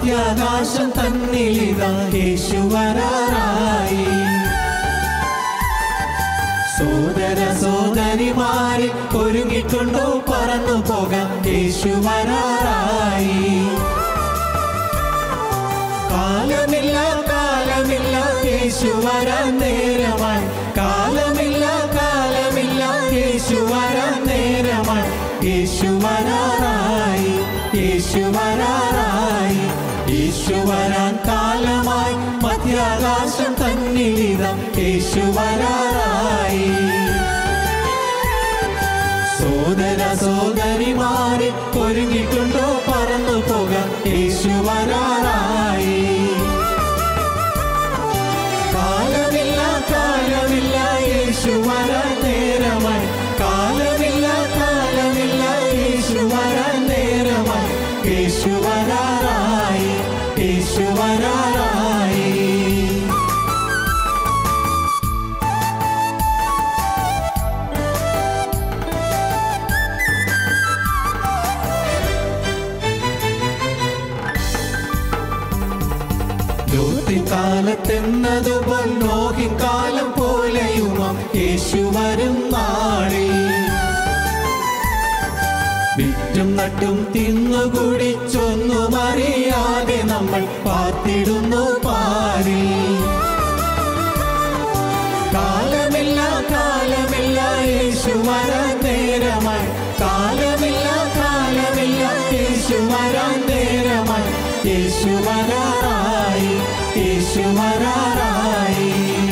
മധ്യാകാശം തന്നിലിതാ യേശു വരാറായി സോദര സോദരിമാരെ ഒരുങ്ങിക്കൊണ്ടു പറന്നു പോകാം യേശു വരാറായി കാലമില്ല കാലമില്ല യേശു വരാൻ നേരമായി കാലമില്ല കാലമില്ല യേശു വരാൻ നേരമായി യേശു വരാറായി യേശു വരാറായി യേശു വരാൻ കാലമായി മധ്യാകാശം തന്നിലിതം യേശു വരാറായി സോദര സോദരിമാരെ ഒരുങ്ങിക്കൊണ്ടോ പറന്നു പോകാം യേശു വരാറായി കാലമില്ല കാലമില്ല യേശു വരാൻ നേരമായി കാലമില്ല കാലമില്ല യേശു വരാൻ നേരമായി യേശു വരാറായി യേശു വരാറായി കാലത്തെന്നതുപോൽ നോഹിൻ കാലം പോലെയുമാം യേശു വരും നാളിൽ വിറ്റും നട്ടും തിന്നുകൂടി ചൊന്നും അറിയാതെ നമ്മൾ പാർത്തിടുന്നു പാരിൽ കാലമില്ല കാലമില്ല യേശു വരാൻ നേരമായി കാലമില്ല കാലമില്ല യേശു വരാൻ നേരമായി യേശു വരാറായി യേശു വരാറായി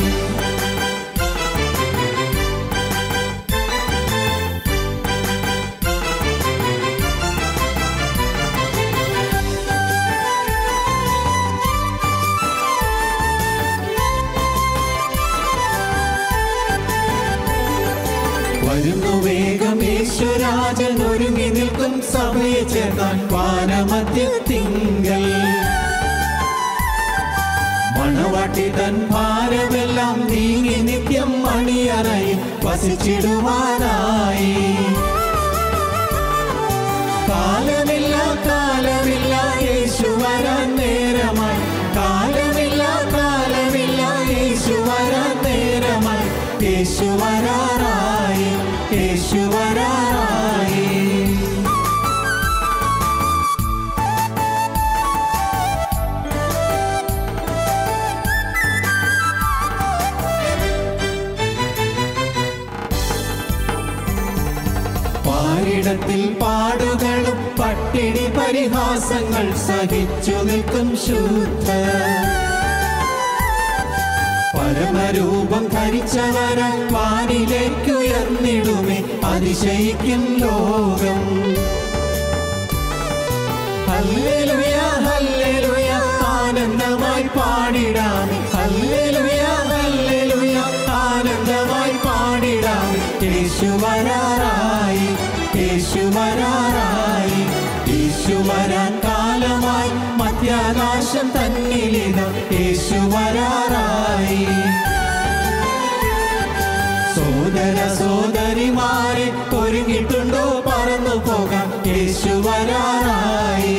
വരുന്നു വേഗം യേശുരാജൻ ഒരുങ്ങി നിൽക്കും സഭയെ ചേർക്കാൻ വാനമധ്യത്തിങ്കൽ മണവാട്ടി തൻ ഭാരമെല്ലാം നീങ്ങി നിത്യം മണിയറയിൽ വസിച്ചിടുവാനായി കാലമില്ല കാലമില്ല യേശു വരാൻ നേരമായി കാലമില്ല കാലമില്ല യേശു വരാൻ നേരമായി യേശു വരാറായി യേശു വരാറായി പാരിടത്തിൽ പാടുകളും പട്ടിണി പരിഹാസങ്ങൾ സഹിച്ചു നിൽക്കും ശുദ്ധ പരമരൂപം ധരിച്ചവരാൽ വാനിലേക്കുയർന്നിടുമേ അതിശയിക്കും ലോകം ഹല്ലേലൂയ ഹല്ലേലൂയ ആനന്ദമായി പാടിടാമേ ഹല്ലേലൂയ ഹല്ലേലൂയ ആനന്ദമായി പാടിടാമേ യേശു വരാറായി യേശു വരാറായി യേശു വരാൻ കാലമായി മധ്യാകാശം തന്നിലിത യേശു വരാറായി സോദര സോദരിമാരെ ഒരുങ്ങിട്ടുണ്ടോ പറന്നു പോകാം യേശു വരാറായി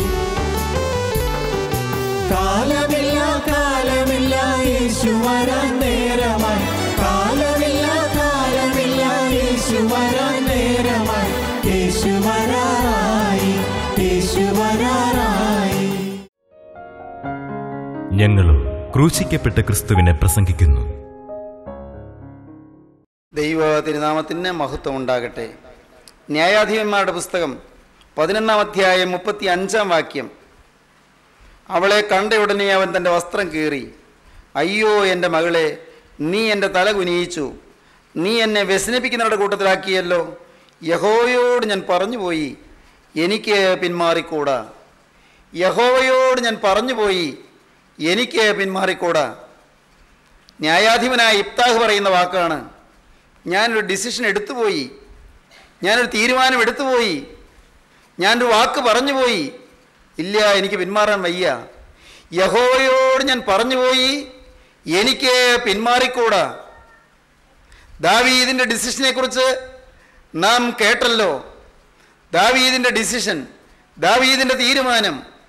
കാലമില്ല കാലമില്ല യേശു വരാൻ നേരമായി കാലമില്ല കാലമില്ല യേശു വരാൻ നേരമായി യേശു വരാറായി യേശു വരാറായി ഞങ്ങളും ക്രൂശിക്കപ്പെട്ട ക്രിസ്തുവിനെ പ്രസംഗിക്കുന്നു ദൈവ തിരുനാമത്തിന് മഹത്വം ഉണ്ടാകട്ടെ ന്യായാധിപന്മാരുടെ പുസ്തകം പതിനൊന്നാം അധ്യായം മുപ്പത്തി അഞ്ചാം വാക്യം അവളെ കണ്ട ഉടനെ അവൻ തൻ്റെ വസ്ത്രം കീറി അയ്യോ എൻ്റെ മകളെ നീ എൻ്റെ തല കുനിയിച്ചു നീ എന്നെ വ്യസനിപ്പിക്കുന്നവരുടെ കൂട്ടത്തിലാക്കിയല്ലോ യഹോവയോട് ഞാൻ പറഞ്ഞുപോയി എനിക്ക് പിന്മാറിക്കൂടാ യഹോവയോട് ഞാൻ പറഞ്ഞുപോയി എനിക്ക് പിന്മാറിക്കൂടാ ന്യായാധിപനായ ഇബ്താഹ് പറയുന്ന വാക്കാണ് ഞാനൊരു ഡിസിഷൻ എടുത്തുപോയി ഞാനൊരു തീരുമാനം എടുത്തുപോയി ഞാനൊരു വാക്ക് പറഞ്ഞുപോയി ഇല്ല എനിക്ക് പിന്മാറാൻ വയ്യ യഹോവയോട് ഞാൻ പറഞ്ഞുപോയി എനിക്ക് പിന്മാറിക്കൂടാ ദാവീദിൻ്റെ ഡിസിഷനെക്കുറിച്ച് നാം കേട്ടല്ലോ ദാവീദിൻ്റെ ഡിസിഷൻ ദാവീദിൻ്റെ തീരുമാനം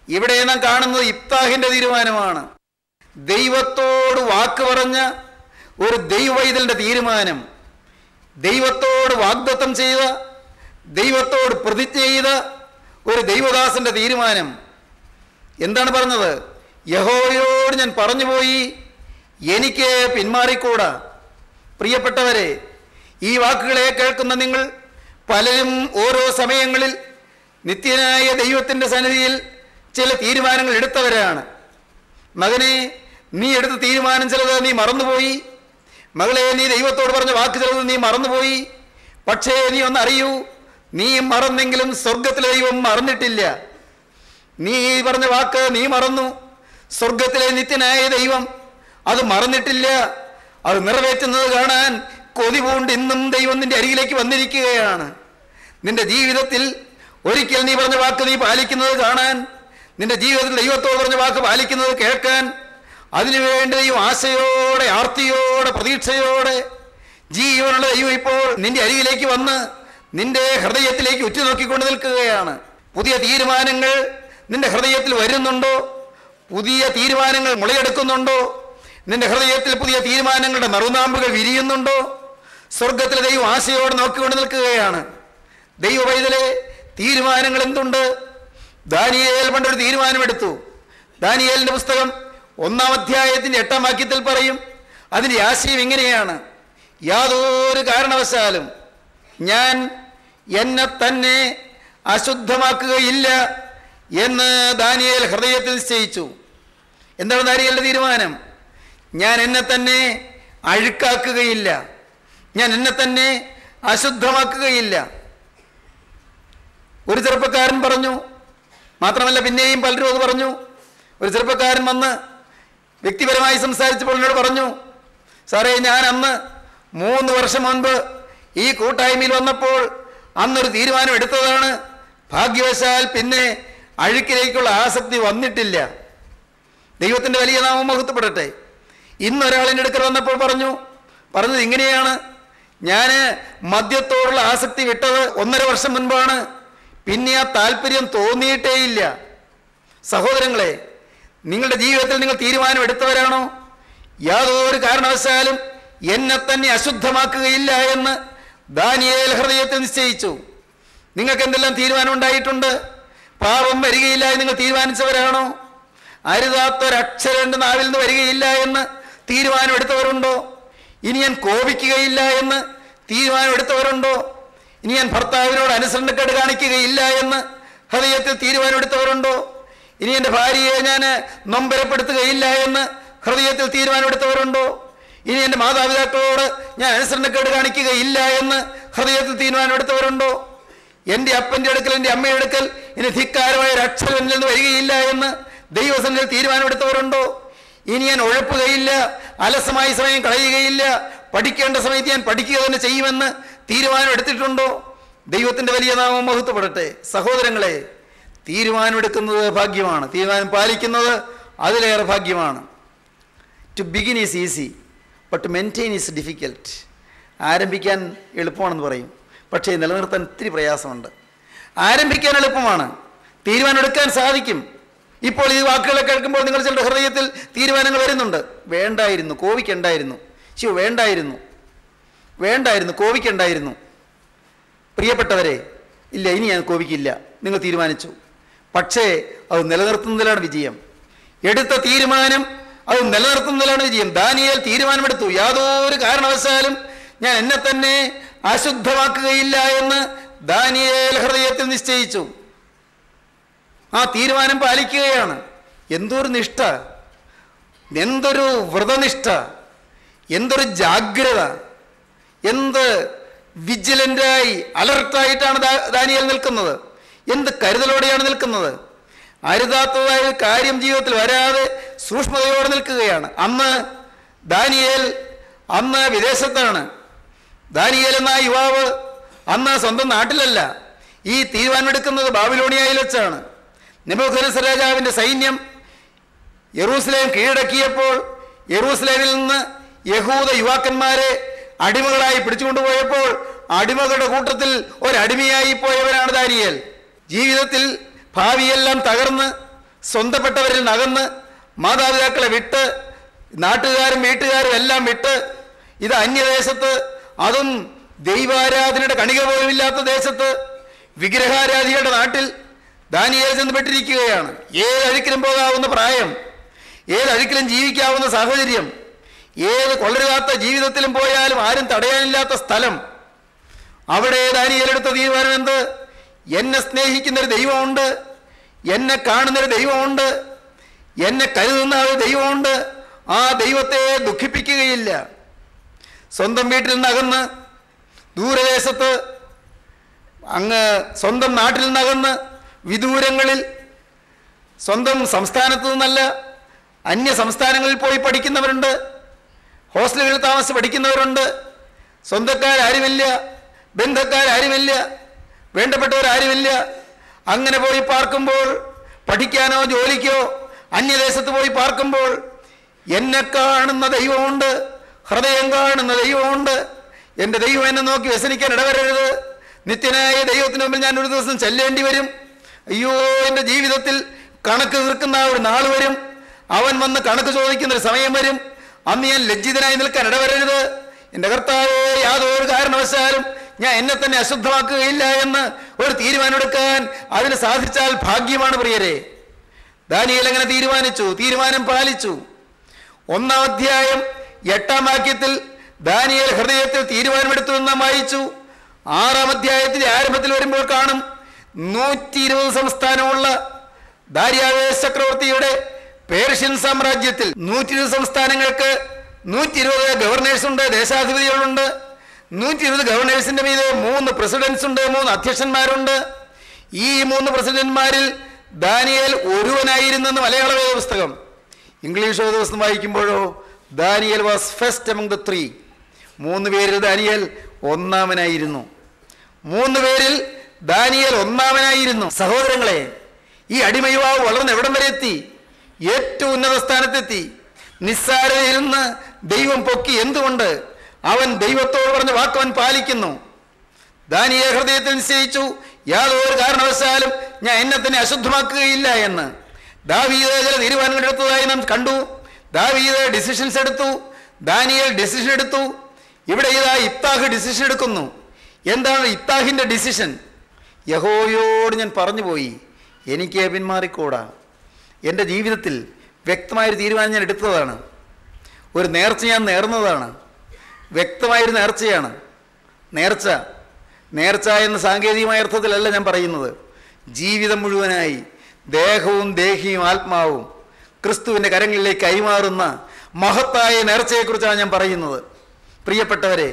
ഇവിടെ നാം കാണുന്നത് ഇബ്താഹിന്റെ തീരുമാനമാണ് ദൈവത്തോട് വാക്ക് പറഞ്ഞ ഒരു ദൈവവൈതലിന്റെ തീരുമാനം ദൈവത്തോട് വാഗ്ദത്തം ചെയ്ത ദൈവത്തോട് പ്രതിജ്ഞ ചെയ്ത ഒരു ദൈവദാസന്റെ തീരുമാനം എന്താണ് പറഞ്ഞത് യഹോവയോട് ഞാൻ പറഞ്ഞുപോയി എനിക്ക് പിന്മാറിക്കൂടാ പ്രിയപ്പെട്ടവരെ ഈ വാക്കുകളെ കേൾക്കുന്ന നിങ്ങൾ പലരും ഓരോ സമയങ്ങളിൽ നിത്യനായ ദൈവത്തിൻ്റെ സന്നിധിയിൽ ചില തീരുമാനങ്ങൾ എടുത്തവരാണ് മകനെ നീ എടുത്ത തീരുമാനം ചിലത് നീ മറന്നുപോയി മകളെ നീ ദൈവത്തോട് പറഞ്ഞ വാക്ക് ചിലത് നീ മറന്നുപോയി പക്ഷേ നീ ഒന്ന് അറിയൂ നീ മറന്നെങ്കിലും സ്വർഗത്തിലെ ദൈവം മറന്നിട്ടില്ല നീ പറഞ്ഞ വാക്ക് നീ മറന്നു സ്വർഗത്തിലെ നിത്യനായ ദൈവം അത് മറന്നിട്ടില്ല അത് നിറവേറ്റുന്നത് കാണാൻ കൊതി പൂണ്ട് ഇന്നും ദൈവം നിന്റെ അരികിലേക്ക് വന്നിരിക്കുകയാണ് നിന്റെ ജീവിതത്തിൽ ഒരിക്കൽ നീ പറഞ്ഞ വാക്ക് നീ പാലിക്കുന്നത് കാണാൻ നിന്റെ ജീവിതത്തിൽ ദൈവത്തോട് പറഞ്ഞ വാക്ക് പാലിക്കുന്നത് കേൾക്കാൻ അതിനുവേണ്ടി ദൈവം ആശയോടെ ആർത്തിയോടെ പ്രതീക്ഷയോടെ ജീവനുള്ള ദൈവം ഇപ്പോൾ നിന്റെ അരികിലേക്ക് വന്ന് നിന്റെ ഹൃദയത്തിലേക്ക് ഉറ്റുനോക്കിക്കൊണ്ട് നിൽക്കുകയാണ് പുതിയ തീരുമാനങ്ങൾ നിന്റെ ഹൃദയത്തിൽ വരുന്നുണ്ടോ പുതിയ തീരുമാനങ്ങൾ മുളയെടുക്കുന്നുണ്ടോ നിന്റെ ഹൃദയത്തിൽ പുതിയ തീരുമാനങ്ങളുടെ നറുനാമ്പുകൾ വിരിയുന്നുണ്ടോ സ്വർഗത്തിലെ ദൈവം ആശയോടെ നോക്കിക്കൊണ്ട് നിൽക്കുകയാണ് ദൈവ പൈതലെ തീരുമാനങ്ങൾ എന്തുണ്ട് ദാനിയേൽ പണ്ടൊരു തീരുമാനമെടുത്തു ദാനിയേലിന്റെ പുസ്തകം ഒന്നാം അധ്യായത്തിന്റെ എട്ടാം വാക്യത്തിൽ പറയും അതിന്റെ ആശയം ഇങ്ങനെയാണ് യാതൊരു കാരണവശാലും ഞാൻ എന്നെ തന്നെ അശുദ്ധമാക്കുകയില്ല എന്ന് ദാനിയേൽ ഹൃദയത്തിൽ നിശ്ചയിച്ചു എന്താണ് ദാനിയേലിന്റെ തീരുമാനം ഞാൻ എന്നെ തന്നെ അഴുക്കാക്കുകയില്ല ഞാൻ എന്നെ തന്നെ അശുദ്ധമാക്കുകയില്ല ഒരു ചെറുപ്പക്കാരൻ പറഞ്ഞു മാത്രമല്ല പിന്നെയും പലരും അത് പറഞ്ഞു ഒരു ചെറുപ്പക്കാരൻ വന്ന് വ്യക്തിപരമായി സംസാരിച്ചപ്പോൾ എന്നോട് പറഞ്ഞു സാറേ ഞാൻ അന്ന് മൂന്ന് വർഷം മുൻപ് ഈ കൂട്ടായ്മയിൽ വന്നപ്പോൾ അന്നൊരു തീരുമാനം എടുത്തതാണ് ഭാഗ്യവശാൽ പിന്നെ അഴുക്കിലേക്കുള്ള ആസക്തി വന്നിട്ടില്ല ദൈവത്തിൻ്റെ വലിയ നാമം മഹത്വപ്പെടട്ടെ ഇന്നൊരാളിൻ്റെ അടുക്കൽ വന്നപ്പോൾ പറഞ്ഞു പറഞ്ഞത് ഇങ്ങനെയാണ് ഞാൻ മദ്യത്തോടുള്ള ആസക്തി വിട്ടത് ഒന്നര വർഷം മുൻപാണ് പിന്നെ ആ താല്പര്യം തോന്നിയിട്ടേയില്ല സഹോദരങ്ങളെ നിങ്ങളുടെ ജീവിതത്തിൽ നിങ്ങൾ തീരുമാനം എടുത്തവരാണോ യാതൊരു കാരണവശാലും എന്നെ തന്നെ അശുദ്ധമാക്കുകയില്ല എന്ന് ദാനിയേൽ ഹൃദയത്തിൽ നിശ്ചയിച്ചു നിങ്ങൾക്ക് എന്തെല്ലാം തീരുമാനം ഉണ്ടായിട്ടുണ്ട് പാപം വരികയില്ല എന്ന് നിങ്ങൾ തീരുമാനിച്ചവരാണോ അരുതാത്തൊരക്ഷരം എൻ്റെ നാവിൽ നിന്ന് വരികയില്ല എന്ന് തീരുമാനമെടുത്തവരുണ്ടോ ഇനി ഞാൻ കോപിക്കുകയില്ല എന്ന് തീരുമാനമെടുത്തവരുണ്ടോ ഇനി ഞാൻ ഭർത്താവിനോട് അനുസരണക്കേട് കാണിക്കുകയില്ല എന്ന് ഹൃദയത്തിൽ തീരുമാനമെടുത്തവരുണ്ടോ ഇനി എൻ്റെ ഭാര്യയെ ഞാൻ നൊമ്പരപ്പെടുത്തുകയില്ല എന്ന് ഹൃദയത്തിൽ തീരുമാനമെടുത്തവരുണ്ടോ ഇനി എൻ്റെ മാതാപിതാക്കളോട് ഞാൻ അനുസരണക്കേട് കാണിക്കുകയില്ല എന്ന് ഹൃദയത്തിൽ തീരുമാനമെടുത്തവരുണ്ടോ എൻ്റെ അപ്പൻ്റെ അടുക്കൽ എൻ്റെ അമ്മയുടെ അടുക്കൽ ഇനി ധിക്കാരമായ ഒരു അക്ഷരം എന്നിൽ നിന്ന് വരികയില്ല എന്ന് ദൈവസന്നിധിയിൽ തീരുമാനമെടുത്തവരുണ്ടോ ഇനി ഞാൻ ഉഴപ്പുകയില്ല അലസമായി സമയം കളയുകയില്ല പഠിക്കേണ്ട സമയത്ത് ഞാൻ പഠിക്കുക തന്നെ ചെയ്യുമെന്ന് തീരുമാനം എടുത്തിട്ടുണ്ടോ ദൈവത്തിൻ്റെ വലിയ നാമം മഹത്വപ്പെടട്ടെ സഹോദരങ്ങളെ തീരുമാനമെടുക്കുന്നത് ഭാഗ്യമാണ് തീരുമാനം പാലിക്കുന്നത് അതിലേറെ ഭാഗ്യമാണ് to begin is easy but maintain is difficult ആരംഭിക്കാൻ എളുപ്പമാണെന്ന് പറയും പക്ഷേ നിലനിർത്താൻ ഒത്തിരി പ്രയാസമുണ്ട് ആരംഭിക്കാൻ എളുപ്പമാണ് തീരുമാനമെടുക്കാൻ സാധിക്കും ഇപ്പോൾ ഈ വാക്കുകളെ കേൾക്കുമ്പോൾ നിങ്ങൾ ചിലരുടെ ഹൃദയത്തിൽ തീരുമാനങ്ങൾ വരുന്നുണ്ട് വേണ്ടായിരുന്നു കോവിക്കണ്ടായിരുന്നു ശിവ വേണ്ടായിരുന്നു വേണ്ടായിരുന്നു കോവിക്കണ്ടായിരുന്നു പ്രിയപ്പെട്ടവരെ ഇല്ല ഇനി ഞാൻ കോപിക്കില്ല നിങ്ങൾ തീരുമാനിച്ചു പക്ഷേ അത് നിലനിർത്തുന്നതിലാണ് വിജയം എടുത്ത തീരുമാനം അത് നിലനിർത്തുന്നതിലാണ് വിജയം ദാനിയേൽ തീരുമാനമെടുത്തു യാതൊരു കാരണവശാലും ഞാൻ എന്നെ തന്നെ അശുദ്ധമാക്കുകയില്ല എന്ന് ദാനിയേൽ ഹൃദയത്തിൽ നിശ്ചയിച്ചു ആ തീരുമാനം പാലിക്കുകയാണ് എന്തൊരു നിഷ്ഠ എന്തൊരു വ്രതനിഷ്ഠ എന്തൊരു ജാഗ്രത എന്ത് വിജിലൻ്റായി അലർട്ടായിട്ടാണ് ദാ- ദാനിയേൽ നിൽക്കുന്നത് എന്ത് കരുതലോടെയാണ് നിൽക്കുന്നത് അരുതാത്തതായ ഒരു കാര്യം ജീവിതത്തിൽ വരാതെ സൂക്ഷ്മതയോടെ നിൽക്കുകയാണ് അന്ന് ദാനിയേൽ അന്ന് വിദേശത്താണ് ദാനിയേൽ എന്ന ആ യുവാവ് അന്ന് സ്വന്തം നാട്ടിലല്ല ഈ തീരുമാനമെടുക്കുന്നത് ബാബിലോണിയയിൽ വെച്ചാണ് നെബൂഖദ്നേസർ രാജാവിൻ്റെ സൈന്യം യെറൂസലേം കീഴടക്കിയപ്പോൾ യെറൂസലേമിൽ നിന്ന് യഹൂദ യുവാക്കന്മാരെ അടിമകളായി പിടിച്ചുകൊണ്ടുപോയപ്പോൾ അടിമകളുടെ കൂട്ടത്തിൽ ഒരടിമയായി പോയവനാണ് ദാനിയേൽ ജീവിതത്തിൽ ഭാവിയെല്ലാം തകർന്ന് സ്വന്തപ്പെട്ടവരിൽ നകന്ന് മാതാപിതാക്കളെ വിട്ട് നാട്ടുകാരും വീട്ടുകാരും എല്ലാം വിട്ട് ഇത് അന്യദേശത്ത് അതും ദൈവാരാധനയുടെ കണിക പോലുമില്ലാത്ത ദേശത്ത് വിഗ്രഹാരാധികളുടെ നാട്ടിൽ ദാനിയേൽ ചെന്നുപെട്ടിരിക്കുകയാണ് ഏത് അഴുക്കിലും പോകാവുന്ന പ്രായം ഏത് അഴുക്കിലും ജീവിക്കാവുന്ന സാഹചര്യം ഏത് കൊള്ളരുതാത്ത ജീവിതത്തിലും പോയാലും ആരും തടയാനില്ലാത്ത സ്ഥലം അവിടെ ദാനിയേലെടുത്ത തീരുമാനം എന്ത് എന്നെ സ്നേഹിക്കുന്നൊരു ദൈവമുണ്ട് എന്നെ കാണുന്നൊരു ദൈവമുണ്ട് എന്നെ കരുതുന്ന ഒരു ദൈവമുണ്ട് ആ ദൈവത്തെ ദുഃഖിപ്പിക്കുകയില്ല സ്വന്തം വീട്ടിൽ നിന്നകന്ന് ദൂരദേശത്ത് അങ്ങ് സ്വന്തം നാട്ടിൽ നിന്നകന്ന് വിദൂരങ്ങളിൽ സ്വന്തം സംസ്ഥാനത്തു നിന്നല്ല അന്യ സംസ്ഥാനങ്ങളിൽ പോയി പഠിക്കുന്നവരുണ്ട് ഹോസ്റ്റലുകളിൽ താമസിച്ച് പഠിക്കുന്നവരുണ്ട് സ്വന്തക്കാരാരുമില്ല ബന്ധക്കാരാരുമില്ല വേണ്ടപ്പെട്ടവരാരുമില്ല അങ്ങനെ പോയി പാർക്കുമ്പോൾ പഠിക്കാനോ ജോലിക്കോ അന്യദേശത്ത് പോയി പാർക്കുമ്പോൾ എന്നെ കാണുന്ന ദൈവമുണ്ട് ഹൃദയം കാണുന്ന ദൈവമുണ്ട് എൻ്റെ ദൈവം എന്നെ നോക്കി വ്യസനിക്കാൻ ഇടവരരുത് നിത്യനായ ദൈവത്തിന് മുമ്പിൽ ഞാൻ ഒരു ദിവസം ചെല്ലേണ്ടി വരും അയ്യോ എൻ്റെ ജീവിതത്തിൽ കണക്ക് തീർക്കുന്ന ആ ഒരു നാൾ വരും അവൻ വന്ന് കണക്ക് ചോദിക്കുന്ന ഒരു സമയം വരും അന്ന് ഞാൻ ലജ്ജിതനായി നിൽക്കാൻ ഇടവരരുത് എൻ്റെ കർത്താവേ യാതൊരു കാരണവശാലും ഞാൻ എന്നെ തന്നെ അശുദ്ധമാക്കുകയില്ല എന്ന് ഒരു തീരുമാനമെടുക്കാൻ അതിന് സാധിച്ചാൽ ഭാഗ്യമാണ് പ്രിയരെ ദാനിയേൽ അങ്ങനെ തീരുമാനിച്ചു തീരുമാനം പാലിച്ചു ഒന്നാം അധ്യായം എട്ടാം വാക്യത്തിൽ ദാനിയേൽ ഹൃദയത്തിൽ തീരുമാനമെടുത്തു എന്ന് നാം വായിച്ചു ആറാം അധ്യായത്തിന്റെ ആരംഭത്തിൽ വരുമ്പോൾ കാണും നൂറ്റി ഇരുപത് സംസ്ഥാനമുള്ള ദാരിയാവേശ ചക്രവർത്തിയുടെ പേർഷ്യൻ സാമ്രാജ്യത്തിൽ നൂറ്റി ഇരുപത് സംസ്ഥാനങ്ങൾക്ക് നൂറ്റി ഇരുപത് ഗവർണേഴ്സ് ഉണ്ട് ദേശാധിപതികളുണ്ട് നൂറ്റി ഇരുപത് ഗവർണേഴ്സിന്റെ മീതെ മൂന്ന് പ്രസിഡൻസ് ഉണ്ട് മൂന്ന് അധ്യക്ഷന്മാരുണ്ട് ഈ മൂന്ന് പ്രസിഡന്റ്മാരിൽ ദാനിയേൽ ഒരുവനായിരുന്നെന്ന് മലയാള വേദ പുസ്തകം ഇംഗ്ലീഷ് വേദ പുസ്തകം വായിക്കുമ്പോഴോ ദാനിയേൽ was first among the three മൂന്ന് പേരിൽ ദാനിയേൽ ഒന്നാമനായിരുന്നു മൂന്ന് പേരിൽ ദാനിയേൽ ഒന്നാമനായിരുന്നു സഹോദരങ്ങളെ ഈ അടിമയുവാവ് വളർന്ന് എവിടം വരെ എത്തി ഏറ്റവും ഉന്നത സ്ഥാനത്തെത്തി നിസ്സാരതയിൽ നിന്ന് ദൈവം പൊക്കി എന്തുകൊണ്ട് അവൻ ദൈവത്തോട് പറഞ്ഞ വാക്കവൻ പാലിക്കുന്നു ദാനിയെ ഹൃദയത്തിൽ നിശ്ചയിച്ചു യാതൊരു കാരണവശാലും ഞാൻ എന്നെ തന്നെ അശുദ്ധമാക്കുകയില്ല എന്ന് ദാവീദ് ചില തീരുമാനങ്ങൾ എടുത്തതായി നാം കണ്ടു ദാവീദ് ഡിസിഷൻസ് എടുത്തു ദാനിയേൽ ഡിസിഷൻ എടുത്തു ഇവിടെ ഇതാ ഇത്താഹ് ഡിസിഷൻ എടുക്കുന്നു എന്താണ് ഇത്താഹിൻ്റെ ഡിസിഷൻ യഹോയോട് ഞാൻ പറഞ്ഞു പോയി എനിക്ക് പിന്മാറിക്കൂടാ എൻ്റെ ജീവിതത്തിൽ വ്യക്തമായൊരു തീരുമാനം ഞാൻ എടുത്തതാണ് ഒരു നേർച്ച ഞാൻ നേർന്നതാണ് വ്യക്തമായൊരു നേർച്ചയാണ് നേർച്ച നേർച്ച എന്ന സാങ്കേതികമായ അർത്ഥത്തിലല്ല ഞാൻ പറയുന്നത് ജീവിതം മുഴുവനായി ദേഹവും ദേഹിയും ആത്മാവും ക്രിസ്തുവിൻ്റെ കരങ്ങളിലേക്ക് കൈമാറുന്ന മഹത്തായ നേർച്ചയെക്കുറിച്ചാണ് ഞാൻ പറയുന്നത് പ്രിയപ്പെട്ടവരെ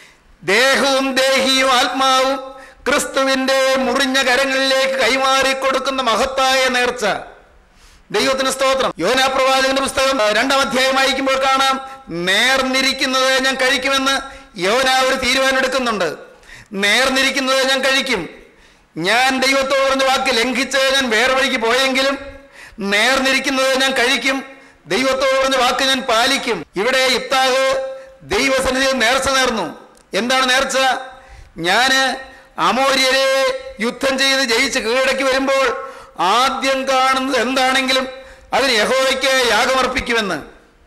ദേഹവും ദേഹിയും ആത്മാവും ക്രിസ്തുവിൻ്റെ മുറിഞ്ഞ കരങ്ങളിലേക്ക് കൈമാറി കൊടുക്കുന്ന മഹത്തായ നേർച്ച ദൈവത്തിന് സ്തോത്രം യോനാ പ്രവാചകന്റെ പുസ്തകം ആ, രണ്ടാം അധ്യായം വായിക്കുമ്പോൾ കാണാം നേർന്നിരിക്കുന്നത് ഞാൻ കഴിക്കുമെന്ന് യോന ഒരു തീരുമാനം എടുക്കുന്നുണ്ട് നേർന്നിരിക്കുന്നത് ഞാൻ കഴിക്കും ഞാൻ ദൈവത്തോട് പറഞ്ഞ വാക്ക് ലംഘിച്ച് ഞാൻ വേറെ വഴിക്ക് പോയെങ്കിലും നേർന്നിരിക്കുന്നത് ഞാൻ കഴിക്കും ദൈവത്തോട് പറഞ്ഞ വാക്ക് ഞാൻ പാലിക്കും ഇവിടെ ഇത്താഹ് ദൈവസന്നിധിയിൽ നേർച്ച നേർന്നു എന്താണ് നേർച്ച ഞാന് അമോര്യരെ യുദ്ധം ചെയ്ത് ജയിച്ച് കീഴടക്കി വരുമ്പോൾ ആദ്യം കാണുന്നത് എന്താണെങ്കിലും അതിന് യഹോവയ്ക്ക് യാഗമർപ്പിക്കുമെന്ന്